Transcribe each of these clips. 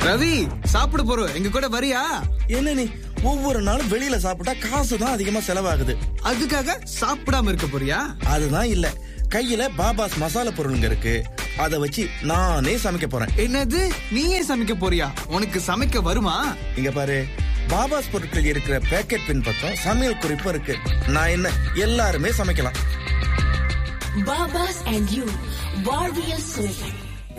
ரவி சாப்பிட போறோம் எங்க கூட வரியா என்ன நீ ஒவ்வொரு நாளும் வெளியில சாப்பிட்டா காசு தான் அதிகமா செலவாகுது அதுக்காக சாப்பிடாம இருக்க போறியா அதுதான் இல்ல கையில பாபாஸ் மசாலா பொருளுங்க இருக்கு அத வச்சு நானே சமைக்க போறேன் என்னது நீயே சமைக்க போறியா உனக்கு சமைக்க வருமா இங்க பாரு பாபாஸ் பொருட்கள் இருக்கிற பேக்கெட் பின் பக்கம் சமையல் குறிப்பு இருக்கு நான் என்ன எல்லாருமே சமைக்கலாம் பாபாஸ் அண்ட் யூ வாழ்வியல் சுவைகள்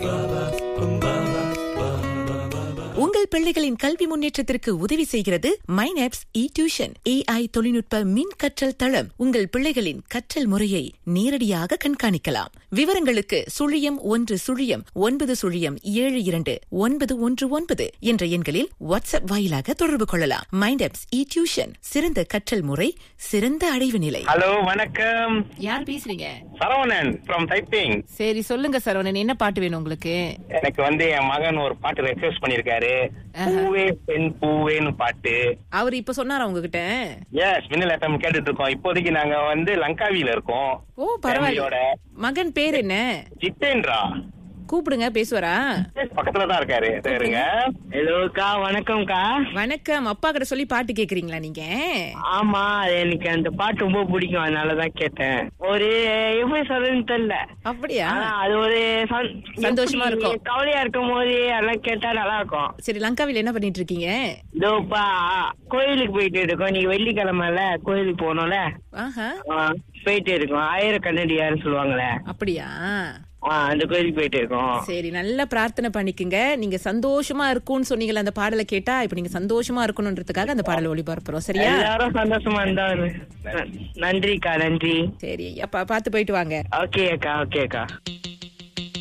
உங்கள் பிள்ளைகளின் கல்வி முன்னேற்றத்திற்கு உதவி செய்கிறது மைனாப்ஸ் இ டியூஷன் ஏஐ தொழில்நுட்ப மின் கற்றல் தளம் உங்கள் பிள்ளைகளின் கற்றல் முறையை நேரடியாக கண்காணிக்கலாம் விவரங்களுக்கு சுழியம் ஒன்று சுழியம் ஒன்பது சுழியம் ஏழு இரண்டு ஒன்பது ஒன்று ஒன்பது என்ற எண்களில் வாட்ஸ்அப் வாயிலாக தொடர்பு கொள்ளலாம் மைண்டாப்ஸ் இ டியூஷன் சிறந்த கற்றல் முறை சிறந்த அடைவு நிலை ஹலோ வணக்கம் யார் பேசுறீங்க சரவணன் ஃப்ரம் டைப்பிங் சரி சொல்லுங்க சரவணன் என்ன பாட்டு வேணும் உங்களுக்கு எனக்கு வந்து என் மகன் ஒரு பாட்டு ரெக்வஸ்ட் பண்ணிருக்காரு பூவே பெண் பூவேன்னு பாட்டு அவர் இப்ப சொன்னாரா உங்ககிட்ட எஸ் மின்னல் எஃப்எம் கேட்டுட்டு இருக்கோம் இப்போதைக்கு நாங்க வந்து லங்காவில இருக்கோம் ஓ பரவாயில்ல ஃபேமிலியோட. மகன் பேர் என்ன ஜித்தேந்திரா கூப்பிடுங்க பேசுவாரா பக்கத்துல தான் இருக்காரு சரிங்க ஹலோக்கா வணக்கம்க்கா வணக்கம் அப்பா கிட்ட சொல்லி பாட்டு கேக்குறீங்களா நீங்க ஆமா அது எனக்கு அந்த பாட்டு ரொம்ப பிடிக்கும் அதனாலதான் கேட்டேன் ஒரு எப்படி சொல்றதுன்னு தெரியல அப்படியா ஆனா அது ஒரு சந்- சந்தோஷமா எப்படி இருக்கும். கவலையா இருக்கும் போது அதெல்லாம் கேட்டா நல்லா இருக்கும் சரி லங்காவில் என்ன பண்ணிட்டு இருக்கீங்க இதோப்பா கோயிலுக்கு போயிட்டு இருக்கோம் நீங்க வெள்ளிக்கிழமைல கோயிலுக்கு போனோம்ல ஆஹா ஆ, போயிட்டு இருக்கோம் ஆயிரம் கண்ணடியாருன்னு சொல்லுவாங்களே அப்படியா ஆ, அந்த கோயிலுக்கு போயிட்டு இருக்கோம் சரி நல்லா பிரார்த்தனை பண்ணிக்கங்க நீங்க சந்தோஷமா இருக்கும்னு சொன்னீங்கல்ல அந்த பாடலை கேட்டா இப்ப நீங்க சந்தோஷமா இருக்கணும்ன்றதுக்காக அந்த பாடலை ஒளிபரப்புறோம் சரியா எல்லாரும் சந்தோஷமா இருந்தா ஒரு- ந- நன்றிக்கா நன்றி சரி அப்பா பார்த்து போயிட்டு வாங்க ஓகே அக்கா ஓகே அக்கா